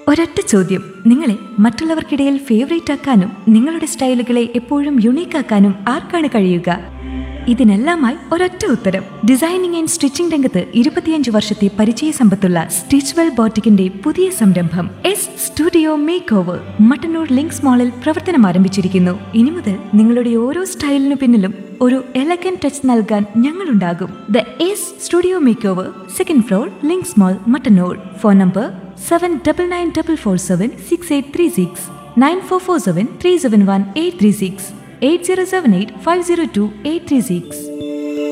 ഒരൊറ്റ ചോദ്യം നിങ്ങളെ മറ്റുള്ളവർക്കിടയിൽ ഫേവറേറ്റ് ആക്കാനും നിങ്ങളുടെ സ്റ്റൈലുകളെ എപ്പോഴും യുണീക്ക് ആക്കാനും ആർക്കാണ് കഴിയുക ഇതിനെല്ലാമായി ഒരൊറ്റ ഉത്തരം ഡിസൈനിങ് ആൻഡ് സ്റ്റിച്ചിംഗ് രംഗത്ത് ഇരുപത്തിയഞ്ച് വർഷത്തെ പരിചയ സമ്പത്തുള്ള സ്റ്റിച്ച്വെൽ ബോട്ടിക്കിന്റെ പുതിയ സംരംഭം S studio makeover Mattannur links മാളിൽ പ്രവർത്തനം ആരംഭിച്ചിരിക്കുന്നു ഇനി മുതൽ നിങ്ങളുടെ ഓരോ സ്റ്റൈലിനു പിന്നിലും ഒരു എലഗൻ ടച്ച് നൽകാൻ ഞങ്ങളുണ്ടാകും the S studio makeover second floor links mall Mattannur phone number seven double nine double four seven six eight three six nine four four seven three seven one eight three six eight zero seven eight five zero two eight three six